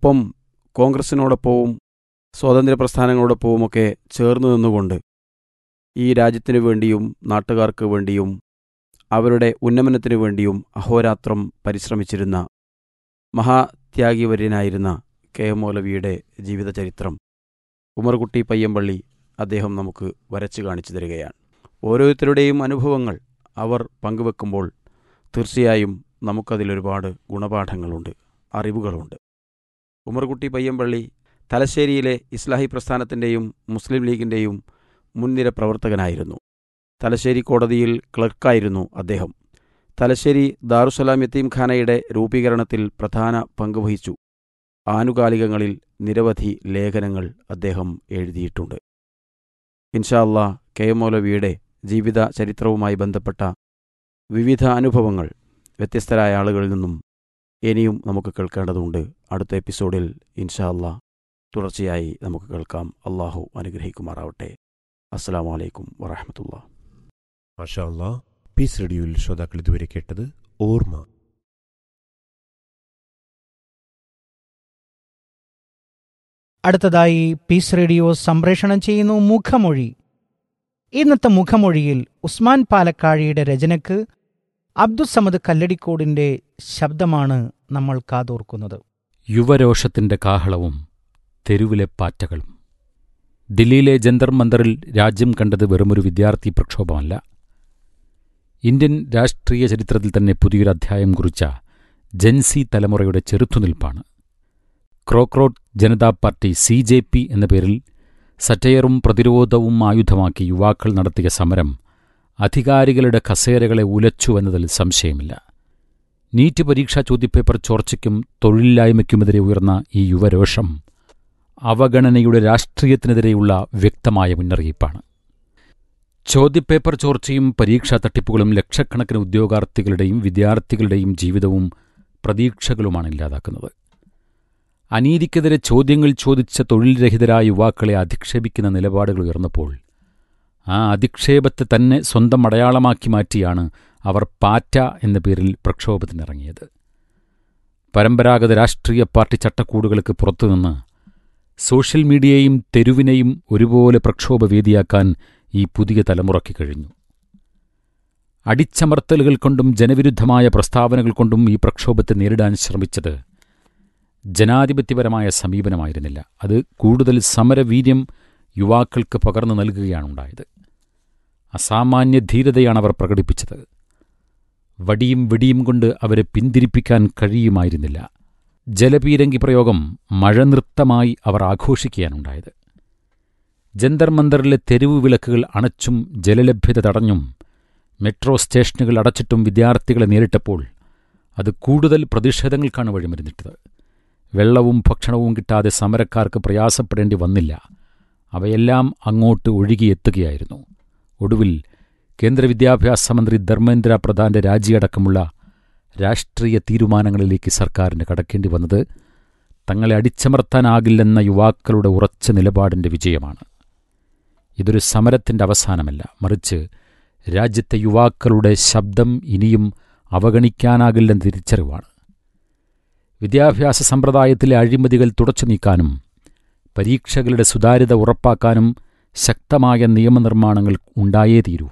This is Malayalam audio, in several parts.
ഒപ്പം കോൺഗ്രസിനോടൊപ്പവും സ്വാതന്ത്ര്യ പ്രസ്ഥാനങ്ങളോടൊപ്പവുമൊക്കെ ചേർന്ന് നിന്നുകൊണ്ട് ഈ രാജ്യത്തിനു വേണ്ടിയും നാട്ടുകാർക്ക് വേണ്ടിയും അവരുടെ ഉന്നമനത്തിനു വേണ്ടിയും അഹോരാത്രം പരിശ്രമിച്ചിരുന്ന മഹാത്യാഗിവര്യനായിരുന്ന കെ എം മൗലവിയുടെ ജീവിതചരിത്രം ഉമർകുട്ടി പയ്യമ്പള്ളി അദ്ദേഹം നമുക്ക് വരച്ചു കാണിച്ചു തരികയാണ് ഓരോരുത്തരുടെയും അനുഭവങ്ങൾ അവർ പങ്കുവെക്കുമ്പോൾ തീർച്ചയായും നമുക്കതിലൊരുപാട് ഗുണപാഠങ്ങളുണ്ട് അറിവുകളുണ്ട് ഉമർകുട്ടി പയ്യമ്പള്ളി തലശ്ശേരിയിലെ ഇസ്ലാഹി പ്രസ്ഥാനത്തിൻ്റെയും മുസ്ലിം ലീഗിൻ്റെയും മുൻനിര പ്രവർത്തകനായിരുന്നു തലശ്ശേരി കോടതിയിൽ ക്ലർക്കായിരുന്നു അദ്ദേഹം തലശ്ശേരി ദാറുസലാം യത്തീംഖാനയുടെ രൂപീകരണത്തിൽ പ്രധാന പങ്കുവഹിച്ചു ആനുകാലികങ്ങളിൽ നിരവധി ലേഖനങ്ങൾ അദ്ദേഹം എഴുതിയിട്ടുണ്ട് ഇൻഷാ അല്ലാ കെ എം മൗലവിയുടെ ജീവിത ചരിത്രവുമായി ബന്ധപ്പെട്ട വിവിധ അനുഭവങ്ങൾ വ്യത്യസ്തരായ ആളുകളിൽ നിന്നും ഇനിയും നമുക്ക് കേൾക്കേണ്ടതുണ്ട് അടുത്ത എപ്പിസോഡിൽ ഇൻഷാ അല്ലാ തുടർച്ചയായി നമുക്ക് കേൾക്കാം അള്ളാഹു അനുഗ്രഹിക്കുമാറാവട്ടെ അസ്സാം വലൈക്കും വറഹമത്തുള്ള മാഷാ അല്ലാ പീസ് റേഡിയോയിൽ ശ്രോതാക്കൾ ഇതുവരെ കേട്ടത് ഓർമ്മ അടുത്തതായി പീസ് റേഡിയോ സംപ്രേഷണം ചെയ്യുന്നു മുഖമൊഴി ഇന്നത്തെ മുഖമൊഴിയിൽ ഉസ്മാൻ പാലക്കാഴിയുടെ രചനയ്ക്ക് അബ്ദുസമദ് കല്ലടിക്കോടിന്റെ ശബ്ദമാണ് നമ്മൾ കാതോർക്കുന്നത് യുവരോഷത്തിന്റെ കാഹളവും തെരുവിലെ പാറ്റകളും ദില്ലിയിലെ ജന്തർ മന്ദറിൽ രാജ്യം കണ്ടത് വെറുമൊരു വിദ്യാർത്ഥി പ്രക്ഷോഭമല്ല ഇന്ത്യൻ രാഷ്ട്രീയ ചരിത്രത്തിൽ തന്നെ പുതിയൊരു അധ്യായം കുറിച്ച ജൻസി തലമുറയുടെ ചെറുത്തുനിൽപ്പാണ് ക്രോക്രോട്ട് Janata party C J P എന്ന പേരിൽ സറ്റയറും പ്രതിരോധവും ആയുധമാക്കി യുവാക്കൾ നടത്തിയ സമരം അധികാരികളുടെ കസേരകളെ ഉലച്ചുവെന്നതിൽ സംശയമില്ല നീറ്റ് പരീക്ഷാ ചോദ്യപേപ്പർ ചോർച്ചയ്ക്കും തൊഴിലില്ലായ്മയ്ക്കുമെതിരെ ഉയർന്ന ഈ യുവരോഷം അവഗണനയുടെ രാഷ്ട്രീയത്തിനെതിരെയുള്ള വ്യക്തമായ മുന്നറിയിപ്പാണ് ചോദ്യപേപ്പർ ചോർച്ചയും പരീക്ഷാ തട്ടിപ്പുകളും ലക്ഷക്കണക്കിന് ഉദ്യോഗാർത്ഥികളുടെയും വിദ്യാർത്ഥികളുടെയും ജീവിതവും പ്രതീക്ഷകളുമാണ് ഇല്ലാതാക്കുന്നത് അനീതിക്കെതിരെ ചോദ്യങ്ങൾ ചോദിച്ച തൊഴിൽ രഹിതരായ യുവാക്കളെ അധിക്ഷേപിക്കുന്ന നിലപാടുകൾ ഉയർന്നപ്പോൾ ആ അധിക്ഷേപത്തെ തന്നെ സ്വന്തം അടയാളമാക്കി മാറ്റിയാണ് അവർ പാറ്റ എന്ന പേരിൽ പ്രക്ഷോഭത്തിനിറങ്ങിയത് പരമ്പരാഗത രാഷ്ട്രീയ പാർട്ടി ചട്ടക്കൂടുകൾക്ക് പുറത്തുനിന്ന് സോഷ്യൽ മീഡിയയും തെരുവിനെയും ഒരുപോലെ പ്രക്ഷോഭവേദിയാക്കാൻ ഈ പുതിയ തലമുറയ്ക്ക് കഴിഞ്ഞു അടിച്ചമർത്തലുകൾ കൊണ്ടും ജനവിരുദ്ധമായ പ്രസ്താവനകൾ കൊണ്ടും ഈ പ്രക്ഷോഭത്തെ നേരിടാൻ ശ്രമിച്ചത് ജനാധിപത്യപരമായ സമീപനമായിരുന്നില്ല അത് കൂടുതൽ സമരവീര്യം യുവാക്കൾക്ക് പകർന്നു നൽകുകയാണുണ്ടായത് അസാമാന്യ ധീരതയാണ് അവർ പ്രകടിപ്പിച്ചത് വടിയും വെടിയും കൊണ്ട് അവരെ പിന്തിരിപ്പിക്കാൻ കഴിയുമായിരുന്നില്ല ജലപീരങ്കി പ്രയോഗം മഴനൃത്തമായി അവർ ആഘോഷിക്കുകയാണുണ്ടായത് ജന്തർ മന്ദറിലെ തെരുവ് വിളക്കുകൾ അണച്ചും ജലലഭ്യത തടഞ്ഞും മെട്രോ സ്റ്റേഷനുകൾ അടച്ചിട്ടും വിദ്യാർത്ഥികളെ നേരിട്ടപ്പോൾ അത് കൂടുതൽ പ്രതിഷേധങ്ങൾക്കാണ് വഴിമരുന്നിട്ടത് വെള്ളവും ഭക്ഷണവും കിട്ടാതെ സമരക്കാർക്ക് പ്രയാസപ്പെടേണ്ടി വന്നില്ല അവയെല്ലാം അങ്ങോട്ട് ഒഴുകിയെത്തുകയായിരുന്നു ഒടുവിൽ കേന്ദ്ര വിദ്യാഭ്യാസ മന്ത്രി ധർമ്മേന്ദ്ര പ്രധാന്റെ രാജിയടക്കമുള്ള രാഷ്ട്രീയ തീരുമാനങ്ങളിലേക്ക് സർക്കാരിന് കടക്കേണ്ടി വന്നത് തങ്ങളെ അടിച്ചമർത്താനാകില്ലെന്ന യുവാക്കളുടെ ഉറച്ച നിലപാടിന്റെ വിജയമാണ് ഇതൊരു സമരത്തിന്റെ അവസാനമല്ല മറിച്ച് രാജ്യത്തെ യുവാക്കളുടെ ശബ്ദം ഇനിയും അവഗണിക്കാനാകില്ലെന്ന തിരിച്ചറിവാണ് വിദ്യാഭ്യാസ സമ്പ്രദായത്തിലെ അഴിമതികൾ തുടച്ചു നീക്കാനും പരീക്ഷകളുടെ സുതാര്യത ഉറപ്പാക്കാനും ശക്തമായ നിയമനിർമ്മാണങ്ങൾ ഉണ്ടായേ തീരൂ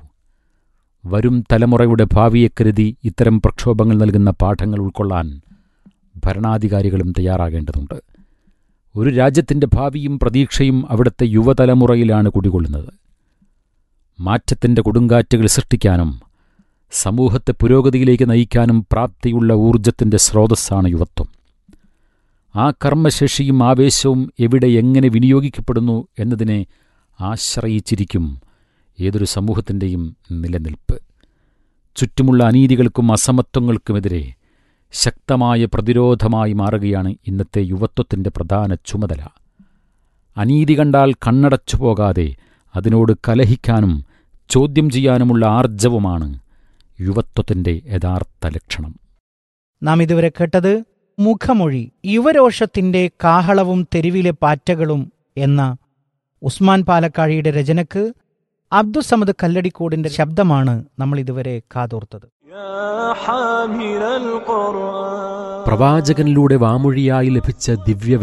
വരും തലമുറയുടെ ഭാവിയെ കരുതി ഇത്തരം പ്രക്ഷോഭങ്ങൾ നൽകുന്ന പാഠങ്ങൾ ഉൾക്കൊള്ളാൻ ഭരണാധികാരികളും തയ്യാറാകേണ്ടതുണ്ട് ഒരു രാജ്യത്തിന്റെ ഭാവിയും പ്രതീക്ഷയും അവിടുത്തെ യുവതലമുറയിലാണ് കുടികൊള്ളുന്നത് മാറ്റത്തിന്റെ കൊടുങ്കാറ്റുകൾ സൃഷ്ടിക്കാനും സമൂഹത്തെ പുരോഗതിയിലേക്ക് നയിക്കാനും പ്രാപ്തിയുള്ള ഊർജത്തിന്റെ സ്രോതസ്സാണ് യുവത്വം ആ കർമ്മശേഷിയും ആവേശവും എവിടെ എങ്ങനെ വിനിയോഗിക്കപ്പെടുന്നു എന്നതിനെ ആശ്രയിച്ചിരിക്കും ഏതൊരു സമൂഹത്തിൻ്റെയും നിലനിൽപ്പ് ചുറ്റുമുള്ള അനീതികൾക്കും അസമത്വങ്ങൾക്കുമെതിരെ ശക്തമായ പ്രതിരോധമായി മാറുകയാണ് ഇന്നത്തെ യുവത്വത്തിൻ്റെ പ്രധാന ചുമതല അനീതി കണ്ടാൽ കണ്ണടച്ചു പോകാതെ അതിനോട് കലഹിക്കാനും ചോദ്യം ചെയ്യാനുമുള്ള ആർജവമാണ് യുവത്വത്തിൻ്റെ യഥാർത്ഥ ലക്ഷണം നാം ഇതുവരെ കേട്ടത് മുഖമൊഴി യുവരോഷത്തിന്റെ കാഹളവും തെരുവിലെ പാറ്റകളും എന്ന ഉസ്മാൻ പാലക്കാഴിയുടെ രചനക്ക് അബ്ദുസമദ് കല്ലടിക്കോടിന്റെ ശബ്ദമാണ് നമ്മൾ ഇതുവരെ കാതോർത്തത് പ്രവാചകനിലൂടെ വാമൊഴിയായി ലഭിച്ച ദിവ്യ